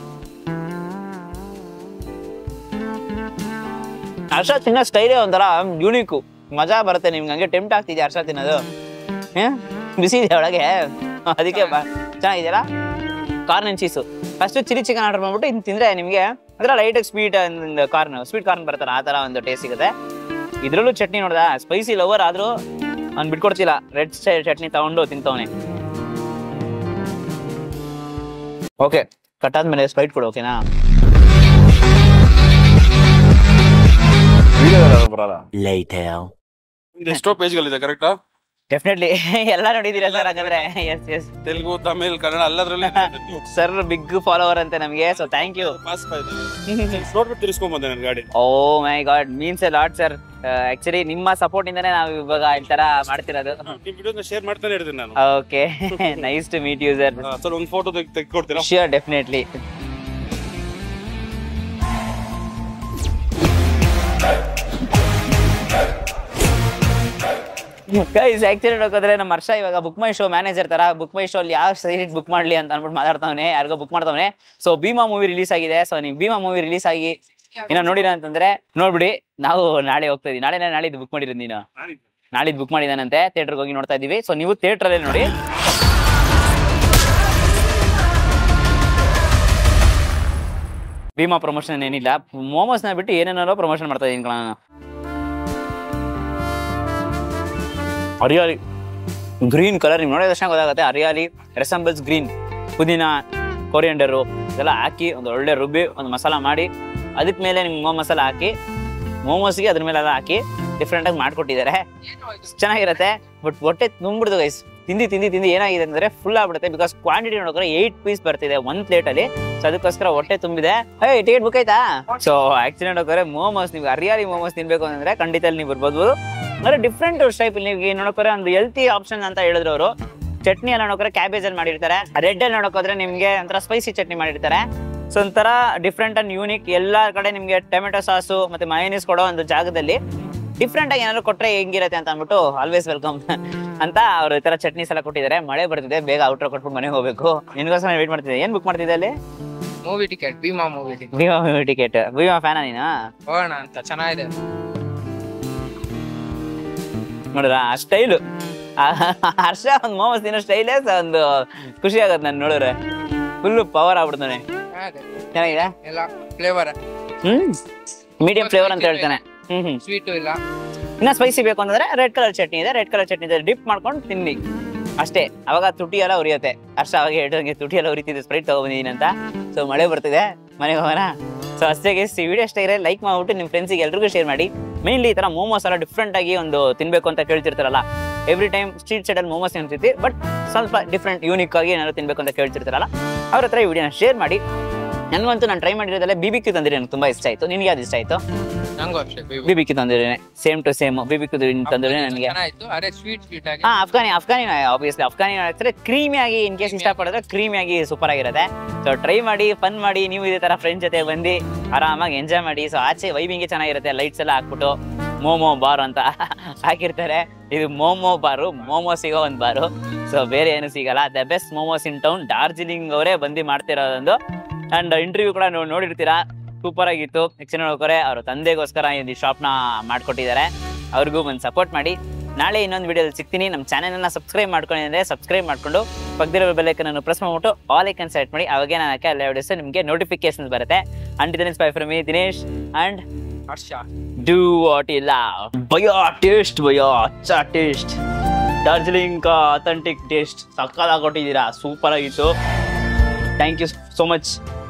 ಹರ್ಷ ತಿನ್ನೋ ಸ್ಟೈಲೇ ಒಂಥರ ಯೂನಿಕು ಮಜಾ ಬರುತ್ತೆ ನಿಮ್ಗೆ ಹಂಗೆ ಟೆಂಪ್ಟ್ ಆಗ್ತಿದೆ ಹರ್ಷ ತಿನ್ನೋದು ಹ್ಮ್? ಬಿಸಿ ಇದೆ ಒಳಗೆ ಅದಕ್ಕೆ ಬ- ಚೆನ್ನಾಗಿದೆಯಲ್ಲ corn and cheese first chilli chicken order ಮಾಡ್ಬಿಟ್ಟು ಇನ್ನು ತಿಂದ್ರೆ ನಿಮಗೆ ಅದರ light sweet corn sweet corn ಬರುತ್ತಲ್ಲ ಆ ತರ ಒಂದು ಟೇಸ್ಟ್ ಸಿಗುತ್ತೆ ಇದ್ರಲ್ಲೂ ಚಟ್ನಿ ನೋಡ್ದ ಸ್ಪೈಸಿ ಲವರ್ ಆದ್ರೂ ಅವ್ನು ಬಿಟ್ಕೊಡ್ತಿಲ್ಲ ರೆಡ್ ಸ್ಟೈಲ್ ಚಟ್ನಿ ತಗೊಂಡು ತಿಂತವನೆ ಓಕೆ ಕಟ್ಟಾದ್ಮೇಲೆ ಸ್ಪ್ರೈಟ್ ಕೊಡು ಓಕೆನಾ ಬರಲ್ಲ Later. ಇದು ಎಷ್ಟೋ ಪೇಜ್ಗಳಿದೆ ಕರೆಕ್ಟಾ ಡೆಫಿನೆಟ್ಲಿ ಎಲ್ಲ ನೋಡಿದೀರಾ ಸರ್ ಹಾಗಾದ್ರೆ ಎಸ್ ಎಸ್ ತೆಲುಗು ತಮಿಳ್ ಕನ್ನಡ ಎಲ್ಲದ್ರಲ್ಲಿ ಸರ್ ಬಿಗ್ ಫಾಲೋವರ್ ಅಂತೆ ನಮಗೆ ಸೊ ಥ್ಯಾಂಕ್ ಯು ಪಾಸ್ ನೋಡ್ಬಿಟ್ಟು ತಿರ್ಸ್ಕೊಂಡ್ ಬಂದೆ ನನ್ನ ಗಾಡಿ oh my god means a lot sir actually ನಿಮ್ಮ ಸಪೋರ್ಟ್ ಇಂದಾನೆ ನಾವು ಇವಾಗ ಈ ತರ ಮಾಡ್ತಿರೋದು ನಿಮ್ ವಿಡಿಯೋನ ಶೇರ್ ಮಾಡ್ತಾನೆ ಇರ್ತೀನಿ ನಾನು okay nice to meet you sir ಆ, ಸರ್ ಒಂದ್ ಫೋಟೋ ತೆಗೆದುಕೊಡ್ತೀರಾ ಶ್ಯೂರ್ ಡೆಫಿನೆಟ್ಲಿ ಗೈಸ್ ಆಕ್ಚುಲಿ ನೋಡಿದ್ರೆ ನಮ್ಮ ಹರ್ಷ ಇವಾಗ ಬುಕ್ ಮೈ ಶೋ ಮ್ಯಾನೇಜರ್ ತರ ಬುಕ್ ಮೈ ಶೋ ಅಲ್ಲಿ ಯಾವ ಸೈಟ್ ಬುಕ್ ಮಾಡ್ಲಿ ಅಂತ ಅನ್ಬಿಟ್ಟು ಮಾತಾಡ್ತಾವನೆ ಯಾರಿಗೋ ಬುಕ್ ಮಾಡ್ತಾವನೆ ಸೊ ಭೀಮಾ ಮೂವಿ ರಿಲೀಸ್ ಆಗಿದೆ ಸೊ ನೀವು ಭೀಮಾ ಮೂವಿ ರಿಲೀಸ್ ಆಗಿ ಇನ್ನ ನೋಡಿರ ಅಂತಂದ್ರೆ ನೋಡ್ಬಿಡಿ ನಾವು ನಾಳೆ ಹೋಗ್ತಾ ಇದೀವಿ ನಾಳೆ ನಾಳಿದ್ದು ಬುಕ್ ಮಾಡಿರೋದು ನೀನು ನಾಳಿದ್ದು ಬುಕ್ ಮಾಡಿದಾನಂತೆ ಥಿಯೇಟರ್ಗೆ ಹೋಗಿ ನೋಡ್ತಾ ಇದೀವಿ ಸೊ ನೀವು ಥಿಯೇಟರ್ ಅಲ್ಲೇ ನೋಡಿ ಭೀಮಾ ಪ್ರಮೋಷನ್ ಏನಿಲ್ಲ ಮೋಮೋಸ್ನ ಬಿಟ್ಟು ಏನೇನಾರೋ ಪ್ರಮೋಷನ್ ಮಾಡ್ತಾ ಇದೀನಿ ಕಣ ನಾನು ಹರಿಹರಿ ಗ್ರೀನ್ ಕಲರ್ ನೀವು ನೋಡಿದ ತಕ್ಷಣ ಗೊತ್ತಾಗುತ್ತೆ ಹರಿಯಾಲಿ ರೆಸಂಬಲ್ಸ್ ಗ್ರೀನ್ ಪುದೀನ ಕೊರಿಯಂಡರು ಇದೆಲ್ಲ ಹಾಕಿ ಒಂದು ಒಳ್ಳೆ ರುಬ್ಬಿ ಒಂದು ಮಸಾಲ ಮಾಡಿ ಅದಕ್ಕೆ ಮೇಲೆ ನಿಮ್ಗೆ ಮೋ ಮಸಾಲ ಹಾಕಿ ಮೋಮೋಸ್ಗೆ ಅದ್ರ ಮೇಲೆ ಎಲ್ಲ ಹಾಕಿ ಡಿಫ್ರೆಂಟ್ ಆಗಿ ಮಾಡ್ಕೊಟ್ಟಿದ್ದಾರೆ ಚೆನ್ನಾಗಿರುತ್ತೆ ಬಟ್ ಹೊಟ್ಟೆ ತುಂಬಿಡ್ದು ಗೈಸ್ ತಿಂದಿ ತಿಂದಿ ತಿಂದಿ ಏನಾಗಿದೆ ಅಂದ್ರೆ ಫುಲ್ ಆಗ್ಬಿಡುತ್ತೆ ಬಿಕಾಸ್ ಕ್ವಾಂಟಿಟಿ ನೋಡಿದ್ರೆ ಏಟ್ ಪೀಸ್ ಬರ್ತಿದೆ ಒಂದ್ ಪ್ಲೇಟ್ ಅಲ್ಲಿ ಸೊ ಅದಕ್ಕೋಸ್ಕರ ಹೊಟ್ಟೆ ತುಂಬಿದೆ ಹೇ ಟಿಕೆಟ್ ಬುಕ್ ಆಯ್ತಾ ಸೊ ಆಕ್ಚುಲಿ ನೋಡೋಕೆ ಮೋಮೋಸ್ ನೀವು ಹರಿಯಾಲಿ ಮೋಮೋಸ್ ತಿನ್ಬೇಕು ಅಂದ್ರೆ ಖಂಡಿತ ಅಲ್ಲಿ ನೀವು ಬರ್ಬೋದು ಅಂದ್ರೆ ಡಿಫ್ರೆಂಟ್ ಟೈಪ್ ನೀವು ನೋಡೋಕೆ ಒಂದು ಹೆಲ್ತಿ ಆಪ್ಷನ್ ಅಂತ ಹೇಳಿದ್ರು ಅವರು ಚಟ್ನಿ ಎಲ್ಲ ನೋಡೋಕೆ ಕ್ಯಾಬೇಜ್ ಅಲ್ಲಿ ಮಾಡಿರ್ತಾರೆ ರೆಡ್ ಅಲ್ಲಿ ನೋಡೋಕೋದ್ರೆ ನಿಮ್ಗೆ ಒಂಥರ ಸ್ಪೈಸಿ ಚಟ್ನಿ ಮಾಡಿರ್ತಾರೆ ಸೊ ಒಂಥರ ಡಿಫ್ರೆಂಟ್ ಅಂಡ್ ಯೂನಿಕ್ ಎಲ್ಲಾ ಕಡೆ ನಿಮ್ಗೆ ಟೊಮೆಟೊ ಸಾಸು ಮತ್ತೆ ಮಯೋನೀಸ್ ಕೊಡೋ ಒಂದು ಜಾಗದಲ್ಲಿ ಡಿಫ್ರೆಂಟ್ ಆಗಿ ಏನಾದ್ರು ಕೊಟ್ರೆ ಹೆಂಗಿರತ್ತೆ ಅಂತ ಅಂದ್ಬಿಟ್ಟು ಆಲ್ವೇಸ್ ವೆಲ್ಕಮ್ ಅಂತ ಅವ್ರು ಈ ತರ ಚಟ್ನೀಸ್ ಎಲ್ಲ ಕೊಟ್ಟಿದ್ದಾರೆ ಮಳೆ ಬರ್ತಿದೆ ಬೇಗ ಔಟ್ರ್ ಕೊಟ್ಬಿಟ್ಟು ಮನೆಗೆ ಹೋಗ್ಬೇಕು ನಿನ್ಗೋಸ್ಕರ ವೇಟ್ ಮಾಡ್ತಿದ್ದೆ ಏನ್ ಬುಕ್ ಮಾಡ್ತಿದ್ದೆ ಅಲ್ಲಿ movie ticket Bheema movie ticket ವಿಮಾ ಟಿಕೆಟ್ ವಿಮಾ ಫ್ಯಾನ ನೀನು ಹೋಗೋಣ ಅಂತ ಚೆನ್ನಾಗಿದೆ ನೋಡಿದ್ರ ಆ ಸ್ಟೈಲು ಹರ್ಷ ಒಂದು ಮೋಮೋಸ್ ತಿನ್ನೋ ಸ್ಟೈಲೇ ಒಂದು ಖುಷಿ ಆಗತ್ತೆ ನಾನು ನೋಡಿದ್ರೆ ಫುಲ್ ಪವರ್ ಆಗ್ಬಿಡ್ತಾನೆ ಅದೇ ಚೆನ್ನಾಗಿದೆ ಎಲ್ಲ ಫ್ಲೇವರ್ ಹ್ಮ್ ಮೀಡಿಯಂ ಫ್ಲೇವರ್ ಅಂತ ಹೇಳ್ತಾನೆ ಹ್ಮ್ ಹ್ಮ್ ಸ್ವೀಟು ಇಲ್ಲ ಇನ್ನ ಸ್ಪೈಸಿ ಬೇಕು ಅಂತಂದ್ರೆ ರೆಡ್ ಕಲರ್ ಚಟ್ನಿ ಇದೆ ರೆಡ್ ಕಲರ್ ಚಟ್ನಿ ಇದೆ ಡಿಪ್ ಮಾಡ್ಕೊಂಡು ತಿನ್ನಿ ಅಷ್ಟೇ ಅವಾಗ ತುಟಿ ಎಲ್ಲ ಉರಿಯುತ್ತೆ ಹರ್ಷ ಅವಾಗ ಹೇಳ್ದಂಗೆ ತುಟಿ ಎಲ್ಲ ಉರಿತಿದೆ ಸ್ಪ್ರೈಟ್ ತಗೊಂಡಿದ್ದೀನಿ ಅಂತ ಸೊ ಮಳೆ ಬರ್ತಿದೆ ಮನೆಗೆ ಹೋಗೋಣ ಸೊ ಅಷ್ಟೇ ಈ ವಿಡಿಯೋ ಅಷ್ಟೇ ಇರೋ ಲೈಕ್ ಮಾಡ್ಬಿಟ್ಟು ನಿಮ್ಮ ಫ್ರೆಂಡ್ಸಿಗೆ ಎಲ್ರಿಗೂ ಶೇರ್ ಮಾಡಿ ಮೇನ್ಲಿ ಈ ಥರ ಮೋಮೋಸ್ ಎಲ್ಲ ಡಿಫ್ರೆಂಟ್ ಆಗಿ ಒಂದು ತಿನ್ಬೇಕು ಅಂತ ಕೇಳ್ತಿರ್ತಾರಲ್ಲ ಎವ್ರಿ ಟೈಮ್ ಸ್ಟ್ರೀಟ್ ಸೈಡಲ್ಲಿ ಮೋಮೋಸ್ ತಿಂತಿರ್ತಿ ಬಟ್ ಸ್ವಲ್ಪ ಡಿಫ್ರೆಂಟ್ ಯೂನಿಕ್ ಆಗಿ ಏನಾದ್ರು ತಿನ್ಬೇಕು ಅಂತ ಕೇಳ್ತಿರ್ತಾರಲ್ಲ ಅವ್ರ ಹತ್ರ ಈ ವಿಡಿಯೋನ ಶೇರ್ ಮಾಡಿ ನನಗಂತೂ ನಾನು ಟ್ರೈ ಮಾಡಿರೋದಲ್ಲೇ ಬಿ ಬಿ ಕ್ಯೂ ತಂದಿರಿ ನನಗೆ ತುಂಬಾ ಇಷ್ಟ ಆಯ್ತು ನಿನ್ಗೆ ಯಾವ್ದು ಇಷ್ಟ ಆಯ್ತು ನಂಗೂ ಅಷ್ಟೇ ಬಿ ಬಿ ಕ್ಯೂ ತಂದಿರೇನೆ same to same B B Q ತಂದಿರೇನೆ ನನಗೆ ಚೆನ್ನಾಗಿತ್ತು ಅರೆ ಸ್ವೀಟ್ ಸ್ವೀಟ್ ಆಗಿ ಹಾ ಅಫ್ಘಾನಿ ಅಫ್ಘಾನಿ ಆಬ್ವಿಯಸ್ಲಿ ಅಫ್ಘಾನಿ ಹಾಕ್ತಾರೆ ಕ್ರೀಮಿ ಆಗಿ ಇನ್ ಕೇಸ್ ಇಷ್ಟಪಡಿದ್ರೆ ಕ್ರೀಮಿ ಆಗಿ ಸೂಪರ್ ಆಗಿರುತ್ತೆ ಸೊ ಟ್ರೈ ಮಾಡಿ ಫನ್ ಮಾಡಿ ನೀವು ಇದೇ ತರ ಫ್ರೆಂಡ್ಸ್ ಜೊತೆ ಬಂದು ಆರಾಮಾಗಿ ಎಂಜಾಯ್ ಮಾಡಿ ಸೊ ಆಚೆ ವೈಬಿಂಗ್ ಚೆನ್ನಾಗಿರುತ್ತೆ ಲೈಟ್ಸ್ ಎಲ್ಲ ಹಾಕ್ಬಿಟ್ಟು ಮೋಮೋ ಬಾರ್ ಅಂತ ಹಾಕಿರ್ತಾರೆ ಇದು ಮೋಮೋ ಬಾರು ಮೋಮೋ ಸಿಗೋ ಒಂದು ಬಾರು ಸೊ ಬೇರೆ ಏನು ಸಿಗಲ್ಲ the best momos in town Darjeeling ಅವರೇ ಬಂದು ಮಾಡ್ತಿರೋದೊಂದು ಅಂಡ್ ಇಂಟರ್ವ್ಯೂ ಕೂಡ ನೀವು ನೋಡಿರ್ತೀರಾ ಸೂಪರ್ ಆಗಿತ್ತು ಆಕ್ಚುಲಿ ನೋಡ್ಕೊರೆ ಅವ್ರ ತಂದೆಗೋಸ್ಕರ ಈ ಶಾಪ್ನ ಮಾಡ್ಕೊಟ್ಟಿದ್ದಾರೆ ಅವ್ರಿಗೂ ಒಂದು ಸಪೋರ್ಟ್ ಮಾಡಿ ನಾಳೆ ಇನ್ನೊಂದು ವಿಡಿಯೋದಲ್ಲಿ ಸಿಗ್ತೀನಿ ನಮ್ಮ ಚಾನಲ್ನ ಸಬ್ಸ್ಕ್ರೈಬ್ ಮಾಡ್ಕೊಂಡಿದ್ರೆ ಸಬ್ಸ್ಕ್ರೈಬ್ ಮಾಡ್ಕೊಂಡು ಪಕ್ಕದಿರೋ ಬೆಲ್ಲೈಕನ್ ಅನ್ನು ಪ್ರೆಸ್ ಮಾಡ್ಬಿಟ್ಟು ಆಲ್ ಐಕನ್ ಸೆಲೆಕ್ಟ್ ಮಾಡಿ ಅವಾಗ ನಾನು ಹಾಕಿ ಎಲ್ಲ ವಿಡಿಯೋಸ್ ನಿಮಗೆ ನೋಟಿಫಿಕೇಶನ್ ಬರುತ್ತೆ and Dinesh bye from me Dinesh and Harsha do what ಇಲ್ಲ ಬಯೋ ಟೇಸ್ಟ್ ಬಯೋ ಅಚ್ಚ ಟೇಸ್ಟ್ ಡಾರ್ಜಿಲಿಂಗ್ ಅಥೆಂಟಿಕ್ ಟೇಸ್ಟ್ ಸಕ್ಕತ್ತಾಗಿ ಕೊಟ್ಟಿದ್ದೀರಾ ಸೂಪರ್ ಆಗಿತ್ತು ಥ್ಯಾಂಕ್ ಯು ಸೋ ಮಚ್